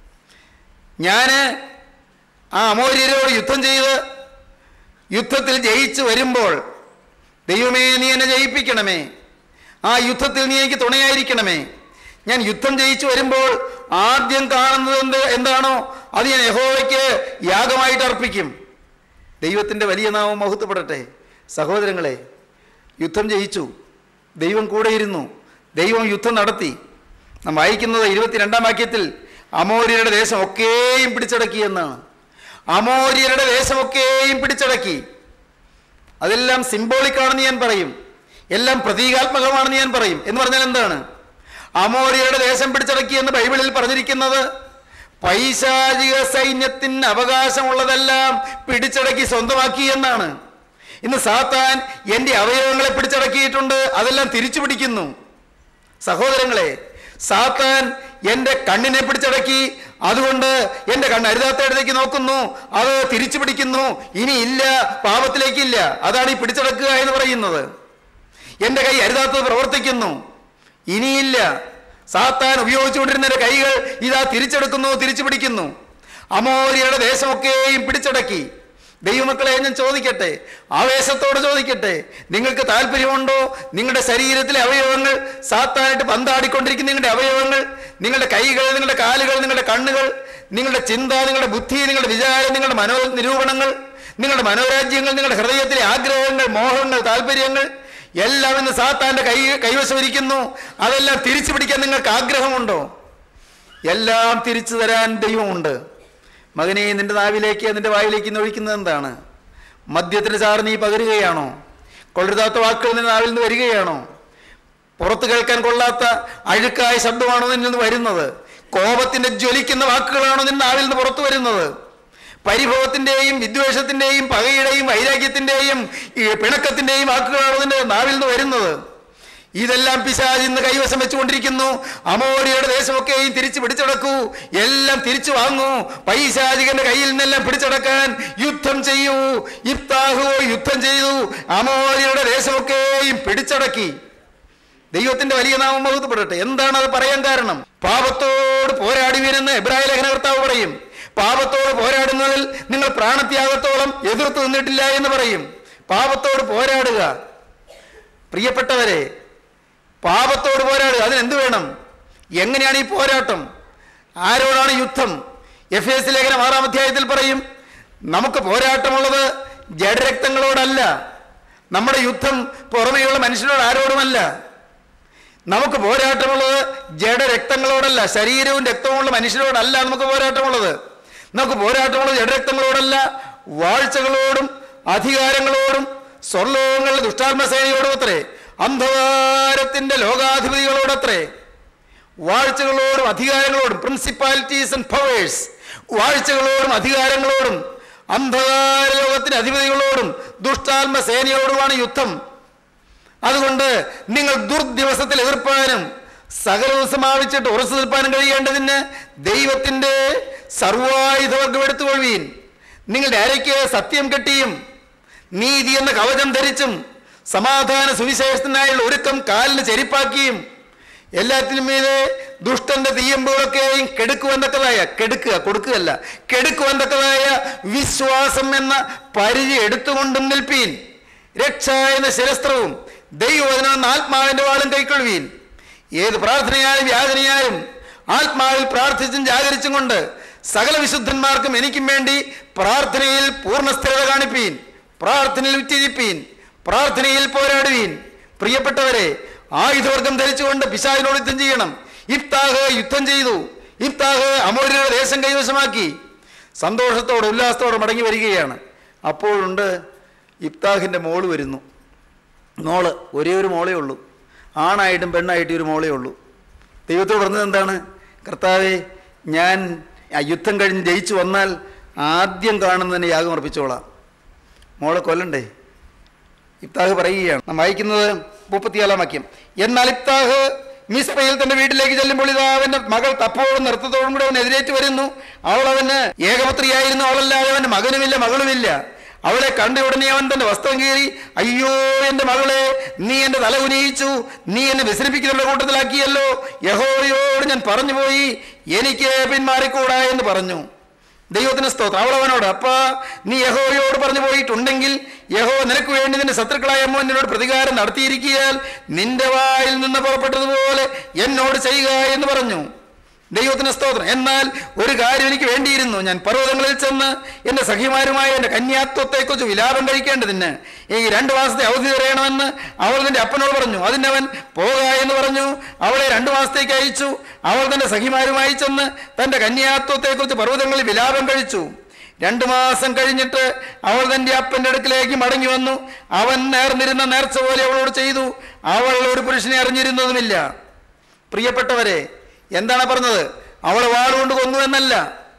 ഞാൻ ആ അമോര്യരോട് യുദ്ധം ചെയ്ത് യുദ്ധത്തിൽ ജയിച്ച് വരുമ്പോൾ ദൈവമേ നീ എന്നെ ജയിപ്പിക്കണമേ ആ യുദ്ധത്തിൽ നീ എനിക്ക് തുണയായിരിക്കണമേ ഞാൻ യുദ്ധം ജയിച്ചു വരുമ്പോൾ ആദ്യം കാണുന്നത് എന്ത് എന്താണോ അത് ഞാൻ യഹോവയ്ക്ക് യാഗമായിട്ട് അർപ്പിക്കും ദൈവത്തിൻ്റെ വലിയ നാമം മഹത്വപ്പെടട്ടെ സഹോദരങ്ങളെ യുദ്ധം ജയിച്ചു ദൈവം കൂടെയിരുന്നു ദൈവം യുദ്ധം നടത്തി നാം വായിക്കുന്നത് ഇരുപത്തിരണ്ടാം വാക്യത്തിൽ അമോര്യരുടെ ദേശം ഒക്കെയും പിടിച്ചടക്കി എന്നാണ് അമോര്യരുടെ ദേശമൊക്കെയും പിടിച്ചടക്കി അതെല്ലാം സിംബോളിക് ആണെന്ന് ഞാൻ പറയും എല്ലാം പ്രതീകാത്മകമാണെന്ന് ഞാൻ പറയും എന്ന് പറഞ്ഞാൽ എന്താണ് അമോര്യരുടെ ദേശം പിടിച്ചടക്കി എന്ന് ബൈബിളിൽ പറഞ്ഞിരിക്കുന്നത് പൈശാചിക സൈന്യത്തിന് അവകാശമുള്ളതെല്ലാം പിടിച്ചടക്കി സ്വന്തമാക്കി എന്നാണ് ഇന്ന് സാത്താൻ എൻ്റെ അവയവങ്ങളെ പിടിച്ചടക്കിയിട്ടുണ്ട് അതെല്ലാം തിരിച്ചു പിടിക്കുന്നു സഹോദരങ്ങളെ സാത്താൻ എൻ്റെ കണ്ണിനെ പിടിച്ചടക്കി അതുകൊണ്ട് എൻ്റെ കണ്ണ് അരുതാത്തയിടത്തേക്ക് നോക്കുന്നു അത് തിരിച്ചു പിടിക്കുന്നു ഇനി ഇല്ല പാപത്തിലേക്കില്ല അതാണ് ഈ പിടിച്ചടക്കുക എന്ന് പറയുന്നത് എൻ്റെ കൈ അരുതാത്തത് പ്രവർത്തിക്കുന്നു ഇനിയില്ല സാത്താൻ ഉപയോഗിച്ചുകൊണ്ടിരുന്ന എൻ്റെ കൈകൾ ഇതാ തിരിച്ചെടുക്കുന്നു തിരിച്ചു പിടിക്കുന്നു അമോരിയുടെ ദേശമൊക്കെയും പിടിച്ചടക്കി ദൈവമക്കളെ ഞാൻ ചോദിക്കട്ടെ ആവേശത്തോടെ ചോദിക്കട്ടെ നിങ്ങൾക്ക് താല്പര്യമുണ്ടോ നിങ്ങളുടെ ശരീരത്തിലെ അവയവങ്ങൾ സാത്താനായിട്ട് പന്താടിക്കൊണ്ടിരിക്കുന്ന നിങ്ങളുടെ അവയവങ്ങൾ നിങ്ങളുടെ കൈകൾ നിങ്ങളുടെ കാലുകൾ നിങ്ങളുടെ കണ്ണുകൾ നിങ്ങളുടെ ചിന്ത നിങ്ങളുടെ ബുദ്ധി നിങ്ങളുടെ വിചാരം നിങ്ങളുടെ മനോ നിരൂപണങ്ങൾ നിങ്ങളുടെ മനോരാജ്യങ്ങൾ നിങ്ങളുടെ ഹൃദയത്തിലെ ആഗ്രഹങ്ങൾ മോഹങ്ങൾ താല്പര്യങ്ങൾ എല്ലാം ഇന്ന് സാത്താന്റെ കൈ കൈവശമിരിക്കുന്നു അതെല്ലാം തിരിച്ചു പിടിക്കാൻ നിങ്ങൾക്ക് ആഗ്രഹമുണ്ടോ എല്ലാം തിരിച്ചു തരാൻ ദൈവമുണ്ട് മകനെ നിന്റെ നാവിലേക്ക് നിന്റെ വായിലേക്ക് ഇന്ന് ഒഴിക്കുന്നത് എന്താണ് മദ്യത്തിന്റെ ചാറ് നീ പകരുകയാണോ കൊള്ളരുതാത്ത വാക്കുകൾ നിന്റെ നാവിൽ നിന്ന് വരികയാണോ പുറത്ത് കേൾക്കാൻ കൊള്ളാത്ത അഴുക്കായ ശബ്ദമാണോ നിന്നിൽ നിന്ന് വരുന്നത് കോപത്തിന്റെ ജ്വലിക്കുന്ന വാക്കുകളാണോ നിന്റെ നാവിൽ നിന്ന് പുറത്തു വരുന്നത് പരിഭവത്തിന്റെയും വിദ്വേഷത്തിന്റെയും പകയുടെയും വൈരാഗ്യത്തിന്റെയും ഈ പിണക്കത്തിന്റെയും വാക്കുകളാണോ നിന്റെ നാവിൽ നിന്ന് വരുന്നത് ഇതെല്ലാം പിശാച് ഇന്ന് കൈവശം വെച്ചുകൊണ്ടിരിക്കുന്നു അമോരിയുടെ ദേശമൊക്കെയും തിരിച്ചു പിടിച്ചടക്കൂ എല്ലാം തിരിച്ചു വാങ്ങൂ പൈശാചികന്റെ കയ്യിൽ നിന്നെല്ലാം പിടിച്ചടക്കാൻ യുദ്ധം ചെയ്യൂ ഇഫ്താഹു യുദ്ധം ചെയ്തു അമോരിയുടെ ദേശമൊക്കെയും പിടിച്ചടക്കി ദൈവത്തിന്റെ വലിയ നാമം മഹത്വപ്പെടട്ടെ എന്താണ് അത് പറയാൻ കാരണം പാപത്തോട് പോരാടുവീനെന്ന് എബ്രാഹിം ലേഖന കർത്താവ് പറയും പാപത്തോട് പോരാടുന്നതിൽ നിങ്ങൾ പ്രാണത്യാഗത്തോളം എതിർത്ത് നിന്നിട്ടില്ല എന്ന് പറയും പാപത്തോട് പോരാടുക പ്രിയപ്പെട്ടവരെ പാപത്തോട് പോരാടുക അതിനെന്ത് വേണം എങ്ങനെയാണ് ഈ പോരാട്ടം ആരോടാണ് യുദ്ധം എഫ് എസ് ലേഖനം ആറാം അധ്യായത്തിൽ പറയും നമുക്ക് പോരാട്ടമുള്ളത് ജഡരക്തങ്ങളോടല്ല നമ്മുടെ യുദ്ധം പുറമെയുള്ള മനുഷ്യരോട് ആരോടുമല്ല നമുക്ക് പോരാട്ടമുള്ളത് ജഡരക്തങ്ങളോടല്ല ശരീരവും രക്തവുമുള്ള മനുഷ്യരോടല്ല നമുക്ക് പോരാട്ടമുള്ളത് നമുക്ക് പോരാട്ടമുള്ളത് ജഡരക്തങ്ങളോടല്ല വാഴ്ചകളോടും അധികാരങ്ങളോടും സ്വർലോകങ്ങളുടെ ദുഷ്ടാത്മസേനയോടും അത്രേ അന്ധകാരത്തിന്റെ ലോകാധിപതികളോടത്രേ വാഴ്ചകളോടും അധികാരങ്ങളോടും പ്രിൻസിപ്പാലിറ്റീസ് ആൻഡ് പവേഴ്സ് വാഴ്ചകളോടും അധികാരങ്ങളോടും അന്ധകാര ലോകത്തിന്റെ അധിപതികളോടും ദുഷ്ടാത്മ സേനയോടുമാണ് യുദ്ധം അതുകൊണ്ട് നിങ്ങൾ ദുർദിവസത്തിൽ എതിർപ്പാനും സകലവും സമാപിച്ചിട്ട് ഉറച്ചു നിൽപ്പാനും കഴിയേണ്ടതിന് ദൈവത്തിന്റെ സർവായുധവർഗം എടുത്തുകൊള്ളുവീൻ നിങ്ങളുടെ അരയ്ക്ക് സത്യം കെട്ടിയും നീതി എന്ന കവചം ധരിച്ചും സമാധാന സുവിശേഷത്തിനായുള്ള ഒരുക്കം കാലിന് ചെരിപ്പാക്കിയും എല്ലാത്തിനും മീതെ ദുഷ്ടന്റെ തീയമ്പുകളൊക്കെയും കെടുക്കുവന്തക്കതായ കെടുക്കുക കൊടുക്കുകയല്ല കെടുക്കുവന്തക്കതായ വിശ്വാസം എന്ന പരിധി എടുത്തുകൊണ്ടും നിൽപ്പീൻ രക്ഷ എന്ന ശിരസ്ത്രവും ദൈവവചനം എന്ന ആത്മാവിന്റെ വാളും കൈക്കൊള്ളുവീൻ ഏത് പ്രാർത്ഥനയാലും യാതനയാലും ആത്മാവിൽ പ്രാർത്ഥിച്ചും ജാഗരിച്ചും കൊണ്ട് സകല വിശുദ്ധന്മാർക്കും എനിക്കും വേണ്ടി പ്രാർത്ഥനയിൽ പൂർണ്ണ സ്ഥിരത കാണിപ്പീൻ പ്രാർത്ഥനയിൽ ഉറ്റിരിപ്പീൻ പ്രാർത്ഥനയിൽ പോരാടുവീൻ പ്രിയപ്പെട്ടവരെ ആയുധവർഗം ധരിച്ചുകൊണ്ട് പിശാചിനോട് യുദ്ധം ചെയ്യണം ഇഫ്താഹ് യുദ്ധം ചെയ്തു ഇഫ്താഹ് അമോര്യരുടെ ദേശം കൈവശമാക്കി സന്തോഷത്തോടെ ഉല്ലാസത്തോടെ മടങ്ങി വരികയാണ് അപ്പോഴുണ്ട് ഇഫ്താഹിൻ്റെ മോള് വരുന്നു മോള് ഒരേ ഒരു മോളേ ഉള്ളൂ ആണായിട്ടും പെണ്ണായിട്ടും ഒരു മോളേ ഉള്ളൂ ദൈവത്തോട് പറഞ്ഞത് എന്താണ് കർത്താവെ ഞാൻ ആ യുദ്ധം കഴിഞ്ഞ് ജയിച്ചു വന്നാൽ ആദ്യം കാണുന്നതിന് യാഗം അർപ്പിച്ചോളാം മോളെ കൊല്ലണ്ടേ ഇഫ്താഹ് പറയുകയാണ് നാം വായിക്കുന്നത് മുപ്പത്തിയാലാം വാക്യം എന്നാൽ ഇഫ്താഹ് മിസ്പയിൽ തന്റെ വീട്ടിലേക്ക് ചെല്ലുമ്പോൾ ഇതാ അവന്റെ മകൾ തപ്പോഴും നൃത്തത്തോടും കൂടെ അവൻ എതിരേറ്റ് വരുന്നു അവൾ അവന് ഏകപത്രിയായിരുന്നു അവളല്ലാതെ അവന്റെ മകനുമില്ല മകളുമില്ല അവളെ കണ്ട ഉടനെ അവൻ തന്റെ വസ്ത്രം കീറി അയ്യോ എന്റെ മകളെ നീ എന്റെ തല ഉനയിച്ചു നീ എന്നെ വിശ്രമിക്കുന്നവരുടെ കൂട്ടത്തിലാക്കിയല്ലോ യഹോവയോട് ഞാൻ പറഞ്ഞു പോയി എനിക്ക് പിന്മാറിക്കൂടാ എന്ന് പറഞ്ഞു ദൈവത്തിന് സ്തോത്രം അവൾ അവനോട് അപ്പ നീ യഹോയോട് പറഞ്ഞു പോയിട്ടുണ്ടെങ്കിൽ യഹോ നിനക്ക് വേണ്ടി നിന്റെ ശത്രുക്കളായ അമ്മോനോട് പ്രതികാരം നടത്തിയിരിക്കിയാൽ നിന്റെ വായിൽ നിന്ന് പുറപ്പെട്ടതുപോലെ എന്നോട് ചെയ്യുക എന്ന് പറഞ്ഞു ദൈവത്തിന് സ്തോത്രം എന്നാൽ ഒരു കാര്യം എനിക്ക് വേണ്ടിയിരുന്നു ഞാൻ പർവ്വതങ്ങളിൽ ചെന്ന് എൻ്റെ സഖിമാരുമായ എൻ്റെ കന്യാത്വത്തെക്കുറിച്ച് വിലാപം കഴിക്കേണ്ടതിന് ഈ രണ്ട് മാസത്തെ അവധി തരയണമെന്ന് അവൾ നിന്റെ അപ്പനോട് പറഞ്ഞു അതിനവൻ പോക എന്ന് പറഞ്ഞു അവളെ രണ്ടു മാസത്തേക്ക് അയച്ചു അവൾ തന്റെ സഖിമാരുമായി ചെന്ന് തന്റെ കന്യാത്വത്തെക്കുറിച്ച് പർവ്വതങ്ങളിൽ വിലാപം കഴിച്ചു രണ്ടു മാസം കഴിഞ്ഞിട്ട് അവൾ തന്റെ അപ്പന്റെ അടുക്കിലേക്ക് മടങ്ങി വന്നു അവൻ നേർന്നിരുന്ന നേർച്ച പോലെ അവളോട് ചെയ്തു അവൾ ഒരു പുരുഷനെ അറിഞ്ഞിരുന്നതുമില്ല പ്രിയപ്പെട്ടവരെ എന്താണ് പറഞ്ഞത് അവളെ വാളുകൊണ്ട് കൊന്നു എന്നല്ല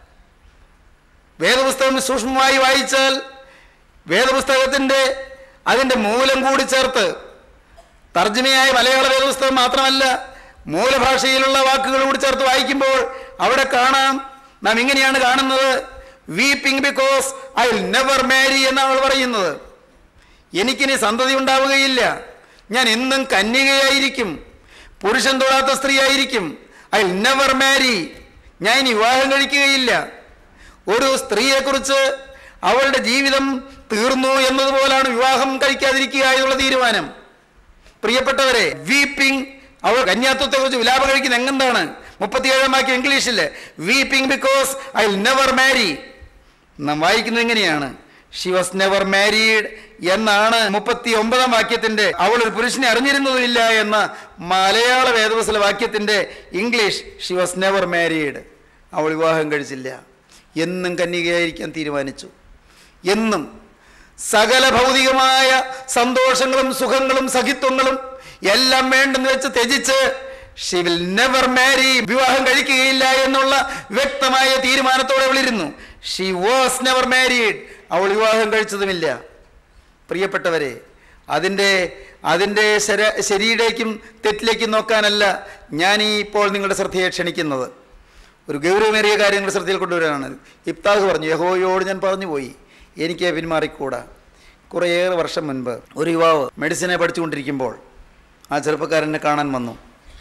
വേദപുസ്തകം സൂക്ഷ്മമായി വായിച്ചാൽ വേദപുസ്തകത്തിന്റെ അതിന്റെ മൂലം കൂടി ചേർത്ത് തർജ്ജമയായ മലയാള വേദപുസ്തകം മാത്രമല്ല മൂലഭാഷയിലുള്ള വാക്കുകൾ കൂടി ചേർത്ത് വായിക്കുമ്പോൾ അവിടെ കാണാം നാം ഇങ്ങനെയാണ് കാണുന്നത് weeping because I will never marry എന്നാണ് അവൾ പറയുന്നത് എനിക്കിനി സന്തതി ഉണ്ടാവുകയില്ല ഞാൻ എന്നും കന്യകയായിരിക്കും പുരുഷൻ തൊടാത്ത സ്ത്രീ ആയിരിക്കും ഐ നെവർ മാരി ഞാൻ ഇനി വിവാഹം കഴിക്കുകയില്ല ഒരു സ്ത്രീയെക്കുറിച്ച് അവളുടെ ജീവിതം തീർന്നു എന്നതുപോലാണ് വിവാഹം കഴിക്കാതിരിക്കുക എന്നുള്ള തീരുമാനം പ്രിയപ്പെട്ടവരെ വീപ്പിംഗ് അവൾ കന്യാത്വത്തെ കുറിച്ച് വിലാപം കഴിക്കുന്ന എങ്ങെന്താണ് മുപ്പത്തിയേഴാം വാക്യം ഇംഗ്ലീഷിൽ weeping because I never marry നാം വായിക്കുന്നത് എങ്ങനെയാണ് ഷി വാസ് നെവർ മാരീഡ് എന്നാണ് മുപ്പത്തി ഒമ്പതാം വാക്യത്തിന്റെ അവൾ ഒരു പുരുഷനെ അറിഞ്ഞിരുന്നതുമില്ല എന്ന മലയാള വേദവസല വാക്യത്തിന്റെ English she was never married അവൾ വിവാഹം കഴിച്ചില്ല എന്നും കന്യകയായിരിക്കാൻ തീരുമാനിച്ചു എന്നും സകല ഭൗതികമായ സന്തോഷങ്ങളും സുഖങ്ങളും സഖിത്വങ്ങളും എല്ലാം വേണ്ടെന്ന് വെച്ച് ത്യജിച്ച് ഷി വിൽ നെവർ മാരി വിവാഹം കഴിക്കുകയില്ല എന്നുള്ള വ്യക്തമായ തീരുമാനത്തോടെ അവളിരുന്നു ഷി വാസ് നെവർ മാരീഡ് അവൾ വിവാഹം കഴിച്ചതുമില്ല പ്രിയപ്പെട്ടവരെ അതിൻ്റെ അതിൻ്റെ ശര ശരിയിലേക്കും തെറ്റിലേക്കും നോക്കാനല്ല ഞാൻ ഈ ഇപ്പോൾ നിങ്ങളുടെ ശ്രദ്ധയെ ക്ഷണിക്കുന്നത് ഒരു ഗൗരവമേറിയ കാര്യങ്ങൾ ശ്രദ്ധയിൽ കൊണ്ടുവരാനാണ് ഇബ്താഹ് പറഞ്ഞു യഹോയോട് ഞാൻ പറഞ്ഞു പോയി എനിക്ക് പിന്മാറിക്കൂടാ കുറേയേറെ വർഷം മുൻപ് ഒരു യുവാവ് മെഡിസിനെ പഠിച്ചുകൊണ്ടിരിക്കുമ്പോൾ ആ ചെറുപ്പക്കാരനെ കാണാൻ വന്നു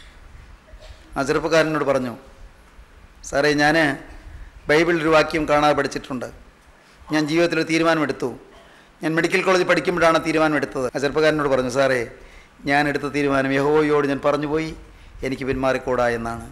ആ ചെറുപ്പക്കാരനോട് പറഞ്ഞു സാറേ ഞാൻ ബൈബിളിൽ ഒരു വാക്യം കാണാതെ പഠിച്ചിട്ടുണ്ട് ഞാൻ ജീവിതത്തിൽ ഒരു തീരുമാനമെടുത്തു ഞാൻ മെഡിക്കൽ കോളേജിൽ പഠിക്കുമ്പോഴാണ് തീരുമാനമെടുത്തത് ആ ചെറുപ്പക്കാരനോട് പറഞ്ഞു സാറേ ഞാൻ എടുത്ത തീരുമാനം യഹോയോട് ഞാൻ പറഞ്ഞു പോയി എനിക്ക് പിന്മാറിക്കൂടാ എന്നാണ്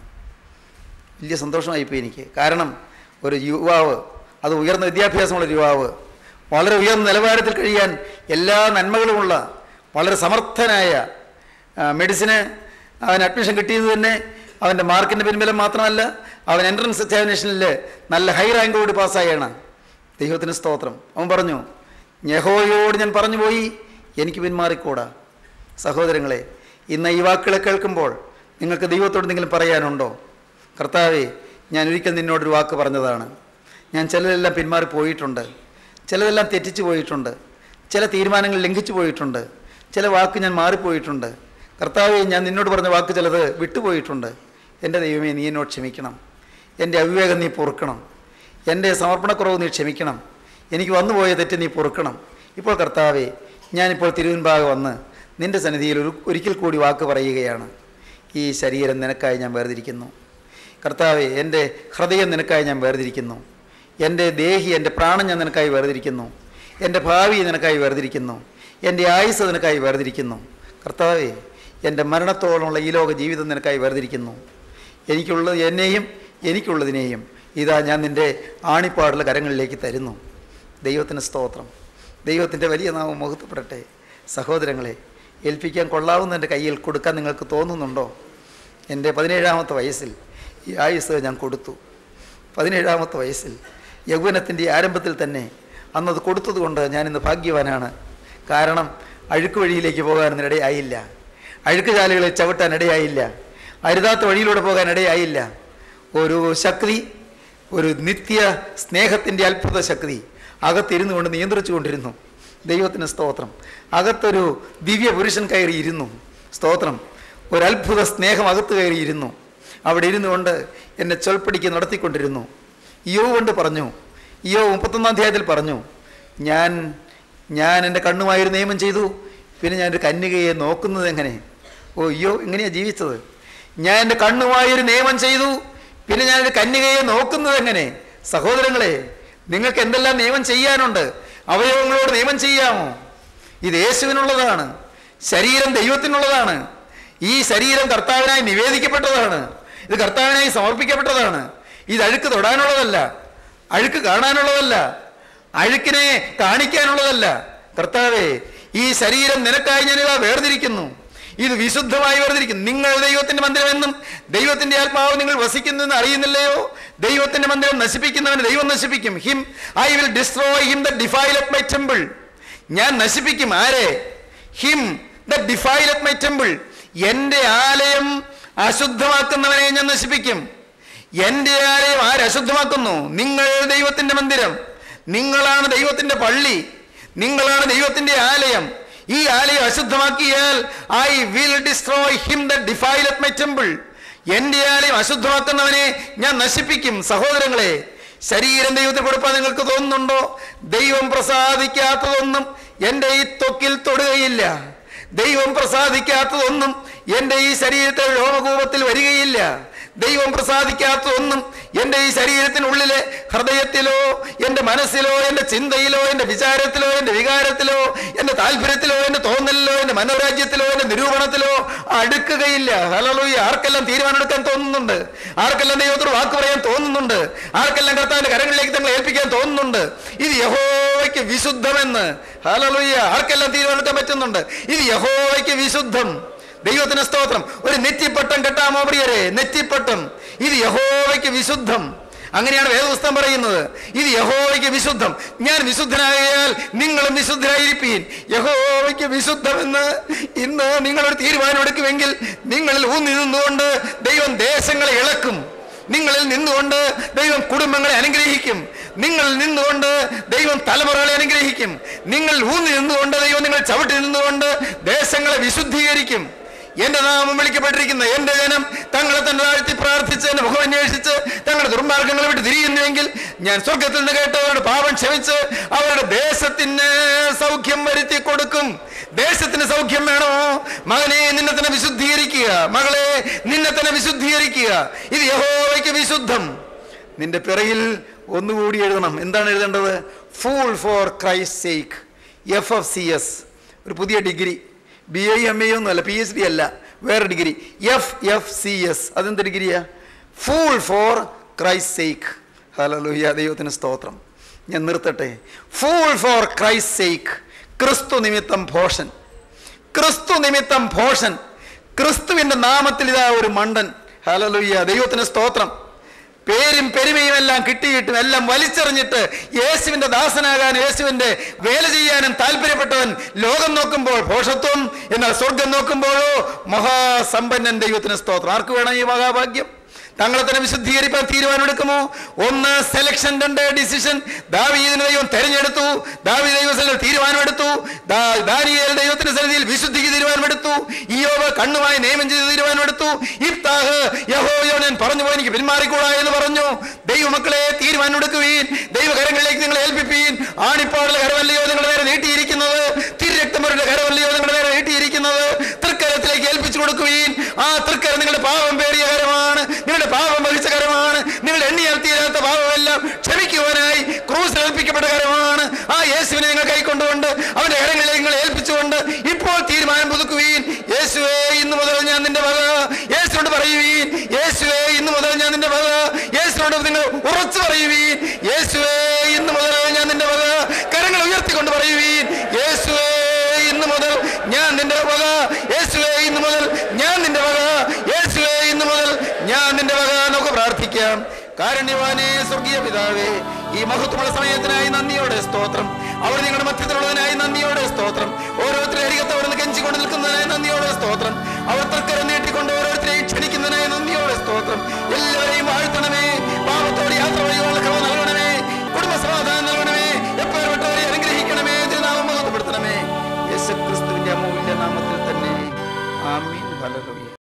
വലിയ സന്തോഷമായിപ്പോയി എനിക്ക് കാരണം ഒരു യുവാവ് അത് ഉയർന്ന വിദ്യാഭ്യാസമുള്ള ഒരു യുവാവ് വളരെ ഉയർന്ന നിലവാരത്തിൽ കഴിയാൻ എല്ലാ നന്മകളുമുള്ള വളരെ സമർത്ഥനായ ആ, മെഡിസിന് അവൻ അഡ്മിഷൻ കിട്ടിയത് തന്നെ അവൻ്റെ മാർക്കിൻ്റെ പിൻബലം മാത്രമല്ല അവൻ എൻട്രൻസ് എക്സാമിനേഷനിൽ നല്ല ഹൈ റാങ്കോട് പാസ്സായാണ് ദൈവത്തിന് സ്തോത്രം അവൻ പറഞ്ഞു യഹോയോട് ഞാൻ പറഞ്ഞു പോയി എനിക്ക് പിന്മാറിക്കൂടാ സഹോദരങ്ങളെ ഇന്ന് ഈ വാക്കുകളെ കേൾക്കുമ്പോൾ നിങ്ങൾക്ക് ദൈവത്തോട് എന്തെങ്കിലും പറയാനുണ്ടോ കർത്താവേ ഞാൻ ഒരിക്കൽ നിന്നോടൊരു വാക്ക് പറഞ്ഞതാണ് ഞാൻ ചിലതെല്ലാം പിന്മാറി പോയിട്ടുണ്ട് ചിലതെല്ലാം തെറ്റിച്ചു പോയിട്ടുണ്ട് ചില തീരുമാനങ്ങൾ ലംഘിച്ചു പോയിട്ടുണ്ട് ചില വാക്ക് ഞാൻ മാറിപ്പോയിട്ടുണ്ട് കർത്താവെ ഞാൻ നിന്നോട് പറഞ്ഞ വാക്ക് ചിലത് വിട്ടുപോയിട്ടുണ്ട് എൻ്റെ ദൈവമേ നീ എന്നോട് ക്ഷമിക്കണം എൻ്റെ അവിവേകം നീ പൊറുക്കണം എൻ്റെ സമർപ്പണക്കുറവ് നീ ക്ഷമിക്കണം എനിക്ക് വന്നുപോയ തെറ്റ് നീ പൊറുക്കണം ഇപ്പോൾ കർത്താവെ ഞാനിപ്പോൾ തിരുവൻപാകെ വന്ന് നിൻ്റെ സന്നിധിയിൽ ഒരു ഒരിക്കൽ കൂടി വാക്ക് പറയുകയാണ് ഈ ശരീരം നിനക്കായി ഞാൻ വേർതിരിക്കുന്നു കർത്താവെ എൻ്റെ ഹൃദയം നിനക്കായി ഞാൻ വേർതിരിക്കുന്നു എൻ്റെ ദേഹി എൻ്റെ പ്രാണൻ ഞാൻ നിനക്കായി വേർതിരിക്കുന്നു എൻ്റെ ഭാവി നിനക്കായി വേർതിരിക്കുന്നു എൻ്റെ ആയുസ് നിനക്കായി വേർതിരിക്കുന്നു കർത്താവെ എൻ്റെ മരണത്തോളമുള്ള ഈ ലോക ജീവിതം നിനക്കായി വേർതിരിക്കുന്നു എനിക്കുള്ളത് എന്നെയും എനിക്കുള്ളതിനെയും ഇതാ ഞാൻ നിൻ്റെ ആണിപ്പാടുള്ള കരങ്ങളിലേക്ക് തരുന്നു ദൈവത്തിന് സ്തോത്രം ദൈവത്തിൻ്റെ വലിയ നാമം മുഹത്തപ്പെടട്ടെ സഹോദരങ്ങളെ ഏൽപ്പിക്കാൻ കൊള്ളാവുന്ന എൻ്റെ കയ്യിൽ കൊടുക്കാൻ നിങ്ങൾക്ക് തോന്നുന്നുണ്ടോ എൻ്റെ പതിനേഴാമത്തെ വയസ്സിൽ ഈ ആയുസ് ഞാൻ കൊടുത്തു പതിനേഴാമത്തെ വയസ്സിൽ യൗവനത്തിൻ്റെ ആരംഭത്തിൽ തന്നെ അന്നത് കൊടുത്തതുകൊണ്ട് ഞാനിന്ന് ഭാഗ്യവാനാണ് കാരണം അഴുക്ക് വഴിയിലേക്ക് പോകാൻ ഇടയായില്ല അഴുക്ക് ചാലുകളിൽ ചവിട്ടാൻ ഇടയായില്ല അരുതാത്ത വഴിയിലൂടെ പോകാൻ ഇടയായില്ല ഒരു ശക്തി ഒരു നിത്യ സ്നേഹത്തിൻ്റെ അത്ഭുത ശക്തി അകത്തിരുന്നു കൊണ്ട് നിയന്ത്രിച്ചു കൊണ്ടിരുന്നു ദൈവത്തിന് സ്തോത്രം അകത്തൊരു ദിവ്യ പുരുഷൻ കയറിയിരുന്നു സ്തോത്രം ഒരു അത്ഭുത സ്നേഹം അകത്ത് കയറിയിരുന്നു അവിടെ ഇരുന്നു കൊണ്ട് എന്നെ ചൊൽപ്പടിക്ക് നടത്തിക്കൊണ്ടിരുന്നു യോ കൊണ്ട് പറഞ്ഞു യോ മുപ്പത്തൊന്നാം അധ്യായത്തിൽ പറഞ്ഞു ഞാൻ ഞാൻ എൻ്റെ കണ്ണുമായി ഒരു നിയമം ചെയ്തു പിന്നെ ഞാൻ ഒരു കന്യകയെ നോക്കുന്നത് എങ്ങനെ ഓ അയ്യോ എങ്ങനെയാണ് ജീവിച്ചത് ഞാൻ എൻ്റെ കണ്ണുമായി ഒരു നിയമം ചെയ്തു പിന്നെ ഞാൻ ഒരു കന്യകയെ നോക്കുന്നത് എങ്ങനെ സഹോദരങ്ങളെ നിങ്ങൾക്ക് എന്തെല്ലാം നിയമം ചെയ്യാനുണ്ട് അവയവങ്ങളോട് നിയമം ചെയ്യാമോ ഇത് യേശുവിനുള്ളതാണ് ശരീരം ദൈവത്തിനുള്ളതാണ് ഈ ശരീരം കർത്താവിനായി നിവേദിക്കപ്പെട്ടതാണ് ഇത് കർത്താവിനായി സമർപ്പിക്കപ്പെട്ടതാണ് ഇത് അഴുക്ക് തൊടാനുള്ളതല്ല അഴുക്ക് കാണാനുള്ളതല്ല അഴുക്കിനെ കാണിക്കാനുള്ളതല്ല കർത്താവേ ഈ ശരീരം നിനക്കായി ഞാനിതാ വേർതിരിക്കുന്നു ഇത് വിശുദ്ധമായി വേർതിരിക്കുന്നു നിങ്ങൾ ദൈവത്തിന്റെ മന്ദിരമെന്നും ദൈവത്തിന്റെ ആത്മാവ് നിങ്ങൾ വസിക്കുന്നു എന്ന് അറിയുന്നില്ലയോ ദൈവത്തിന്റെ മന്ദിരം നശിപ്പിക്കുന്നവന് ദൈവം നശിപ്പിക്കും him I will destroy him the defile of my temple ഞാൻ നശിപ്പിക്കും ആരെ him the defile of my temple എൻ്റെ ആലയം അശുദ്ധമാക്കുന്നവനെ ഞാൻ നശിപ്പിക്കും എൻ്റെ ആലയം ആരശുദ്ധമാക്കുന്നു നിങ്ങൾ ദൈവത്തിന്റെ മന്ദിരം നിങ്ങളാണ് ദൈവത്തിന്റെ പള്ളി നിങ്ങളാണ് ദൈവത്തിന്റെ ആലയം ഈ ആലയം അശുദ്ധമാക്കിയാൽ I will destroy him the defile of my temple എൻ്റെ ആലയം അശുദ്ധമാക്കുന്നവനെ ഞാൻ നശിപ്പിക്കും സഹോദരങ്ങളെ ശരീരം ദൈവത്തിന് കൊടുപ്പാൻ നിങ്ങൾക്ക് തോന്നുന്നുണ്ടോ ദൈവം പ്രസാദിക്കാത്തതൊന്നും എൻ്റെ ഈ ത്വക്കിൽ തൊടുകയില്ല ദൈവം പ്രസാദിക്കാത്തതൊന്നും എൻ്റെ ഈ ശരീരത്തെ രോമകൂപത്തിൽ വരികയില്ല ദൈവം പ്രസാദിക്കാത്തതൊന്നും എൻ്റെ ഈ ശരീരത്തിനുള്ളിലെ ഹൃദയത്തിലോ എൻ്റെ മനസ്സിലോ എൻ്റെ ചിന്തയിലോ എൻ്റെ വിചാരത്തിലോ എൻ്റെ വികാരത്തിലോ എൻ്റെ താല്പര്യത്തിലോ എൻ്റെ തോന്നലിലോ എൻ്റെ മനോരാജ്യത്തിലോ എൻ്റെ നിരൂപണത്തിലോ അടുക്കുകയില്ല ഹലോയി ആർക്കെല്ലാം തീരുമാനമെടുക്കാൻ തോന്നുന്നുണ്ട് ആർക്കെല്ലാം ദൈവത്തോട് വാക്ക് പറയാൻ തോന്നുന്നുണ്ട് ആർക്കെല്ലാം കർത്താവിന്റെ കരങ്ങളിലേക്ക് തങ്ങളെ ഏൽപ്പിക്കാൻ തോന്നുന്നുണ്ട് ഇത് യഹോവയ്ക്ക് വിശുദ്ധമെന്ന് ഹലോയ്യ ആർക്കെല്ലാം തീരുമാനമെടുക്കാൻ പറ്റുന്നുണ്ട് ഇത് യഹോവയ്ക്ക് വിശുദ്ധം ദൈവത്തിന് സ്തോത്രം ഒരു നെറ്റിപ്പട്ടം കെട്ടാമോ പ്രിയരെ നെറ്റിപ്പട്ടം ഇത് യഹോവയ്ക്ക് വിശുദ്ധം അങ്ങനെയാണ് വേദപുസ്തകം പറയുന്നത് ഇത് യഹോവയ്ക്ക് വിശുദ്ധം ഞാൻ വിശുദ്ധനായാൽ നിങ്ങളും വിശുദ്ധരായിരിപ്പീൻ യഹോവയ്ക്ക് വിശുദ്ധമെന്ന് ഇന്ന് നിങ്ങളൊരു തീരുമാനം എടുക്കുമെങ്കിൽ നിങ്ങളിൽ ഊന്നി നിന്നുകൊണ്ട് ദൈവം ദേശങ്ങളെ ഇളക്കും നിങ്ങളിൽ നിന്നുകൊണ്ട് ദൈവം കുടുംബങ്ങളെ അനുഗ്രഹിക്കും നിങ്ങളിൽ നിന്നുകൊണ്ട് ദൈവം തലമുറകളെ അനുഗ്രഹിക്കും നിങ്ങൾ ഊന്നി നിന്നുകൊണ്ട് ദൈവം നിങ്ങൾ ചവിട്ടി നിന്നുകൊണ്ട് ദേശങ്ങളെ വിശുദ്ധീകരിക്കും എന്റെ നാമം വിളിക്കപ്പെട്ടിരിക്കുന്ന എന്റെ ജനം തങ്ങളെ തന്നെ താഴ്ത്തി പ്രാർത്ഥിച്ച് എന്റെ മുഖം അന്വേഷിച്ച് തങ്ങളുടെ ദുർമാർഗങ്ങളെ വിട്ട് തിരിയുന്നുവെങ്കിൽ ഞാൻ സ്വർഗത്തിൽ നിന്ന് കേട്ട് അവരുടെ പാപം ക്ഷമിച്ച് അവരുടെ ദേശത്തിന് സൗഖ്യം വരുത്തി കൊടുക്കും ദേശത്തിന് സൗഖ്യം വേണോ മകനെ നിന്നെ തന്നെ വിശുദ്ധീകരിക്കുക മകളെ നിന്നെ തന്നെ വിശുദ്ധീകരിക്കുക ഇത് യഹോവയ്ക്ക് വിശുദ്ധം നിന്റെ പിറകിൽ ഒന്നുകൂടി എഴുതണം എന്താണ് എഴുതേണ്ടത് fool for Christ sake F F C S ഒരു പുതിയ degree B I M A ഒന്നും അല്ല പി എച്ച് ഡി അല്ല വേറെ degree F F C S അതെന്ത് ഡിഗ്രിയാ ഫൂൾ ഫോർ ക്രൈസ്റ്റ് സേക്ക് ഹലോയ ദൈവത്തിന് സ്തോത്രം ഞാൻ നിർത്തട്ടെ ഫൂൾ ഫോർ ക്രൈസ്റ്റ് സേക്ക് ക്രിസ്തു നിമിത്തം ഭോഷൻ ക്രിസ്തു നിമിത്തം ഭോഷൻ ക്രിസ്തുവിന്റെ നാമത്തിൽ ഇതാ ഒരു മണ്ടൻ ഹലലുയ്യ ദൈവത്തിന് സ്തോത്രം പേരും പെരുമയും എല്ലാം കിട്ടിയിട്ടും എല്ലാം വലിച്ചെറിഞ്ഞിട്ട് യേശുവിന്റെ ദാസനാകാൻ യേശുവിന്റെ വേല ചെയ്യാനും താല്പര്യപ്പെട്ടവൻ ലോകം നോക്കുമ്പോൾ ഭോഷത്വം എന്നാൽ സ്വർഗം നോക്കുമ്പോഴോ മഹാസമ്പന്നൻ ദൈവത്തിന് സ്തോത്രം ആർക്ക് വേണം ഈ മഹാഭാഗ്യം തങ്ങളെ തന്നെ വിശുദ്ധീകരിക്കാൻ തീരുമാനമെടുക്കുമോ ഒന്ന് സെലക്ഷൻ രണ്ട് ഡിസിഷൻ ദാവീദിന് ദൈവം തെരഞ്ഞെടുത്തു ദാവി ദൈവത്തിൽ തീരുമാനമെടുത്തു ദാ- ദാനിയേൽ ദൈവത്തിന്റെ സന്നിധിയിൽ വിശുദ്ധിക്ക് തീരുമാനമെടുത്തു ഇയോബ് കണ്ണുമായി നിയമം ചെയ്ത് തീരുമാനമെടുത്തു ഇഫ്താഹ് യഹോയോ ഞാൻ പറഞ്ഞു പോയി എനിക്ക് പിന്മാറിക്കൂടാ എന്ന് പറഞ്ഞു ദൈവമക്കളെ തീരുമാനമെടുക്കുവീൻ ദൈവകരങ്ങളിലേക്ക് നിങ്ങൾ ഏൽപ്പിപ്പീൻ ആണിപ്പാടുള്ള കരമല്ലയോ നിങ്ങളുടെ നേരെ നീട്ടിയിരിക്കുന്നത് തിരുരക്തമരുടെ കരമല്ലയോ നിങ്ങളുടെ നേരെ നീട്ടിയിരിക്കുന്നത് തൃക്കരത്തിലേക്ക് ഏൽപ്പിച്ചു കൊടുക്കുവീൻ ആ തൃക്കരം നിങ്ങളുടെ പാപം പേറിയ കരമാണ് നിങ്ങളുടെ പാപം വഹിച്ച കരമാണ് നിങ്ങൾ എണ്ണിയാൽ തീരാത്ത പാപമെല്ലാം ക്ഷമിക്കുവാനായി ക്രൂസിൽ ഏൽപ്പിക്കപ്പെട്ട കരമാണ് ആ യേശുവിനെ നിങ്ങൾ കൈക്കൊണ്ടുകൊണ്ട് അവന്റെ കരങ്ങളിലേക്ക് നിങ്ങൾ ഏൽപ്പിച്ചുകൊണ്ട് ഇപ്പോൾ തീരുമാനം പുതുക്കുവീൻ യേശുവേ ഇന്നു മുതൽ ഞാൻ നിന്റെ വക യേശുവിനോട് പറയുവീൻ യേശുവേ ഇന്നു മുതൽ ഞാൻ നിന്റെ വക യേശുവിനോട് നിങ്ങൾ ഉറച്ചു പറയുവീൻ യേശുവേ ഇന്നു മുതൽ ഞാൻ നിന്റെ വക കരങ്ങൾ ഉയർത്തിക്കൊണ്ട് പറയുവീൻ യേശുവേ ഇന്നു മുതൽ ഞാൻ നിന്റെ വക യേശുവേ ഇന്നു മുതൽ ഞാൻ നിന്റെ വക യേശുവേ ഇന്നു മുതൽ ഞാൻ നിന്റെ വക നമുക്ക് പ്രാർത്ഥിക്കാം കാരുണ്യവാനേ സ്വർഗീയ പിതാവേ ഈ മഹത്വമുള്ള സമയത്തിനായി നന്ദിയോടെ സ്തോത്രം അവിടെ നിങ്ങളുടെ മധ്യത്തിലുള്ളതിനായി നന്ദിയോടെ സ്തോത്രം ഓരോരുത്തരെ അരികത്തോടെ കെഞ്ചിക്കൊണ്ട് നിൽക്കുന്നതിനായി നന്ദിയോടെ സ്തോത്രം അവർ തൃക്കരം നീട്ടിക്കൊണ്ട് ഓരോരുത്തരെയും ക്ഷണിക്കുന്നതിനായി നന്ദിയോടെ സ്തോത്രം എല്ലാവരെയും വാഴ്ത്തണമേ പാപത്തോടെ യാത്ര വഴിയുള്ള കവ നൽകണമേ കുടുംബ സമാധാനം നൽകണമേ എപ്പോഴവരെ അനുഗ്രഹിക്കണമേ തിരുനാമം മഹത്വപ്പെടുത്തണമേ യേശു ക്രിസ്തുവിന്റെ അമൂല്യ നാമത്തിൽ തന്നെ ആമീൻ ഹല്ലേലൂയ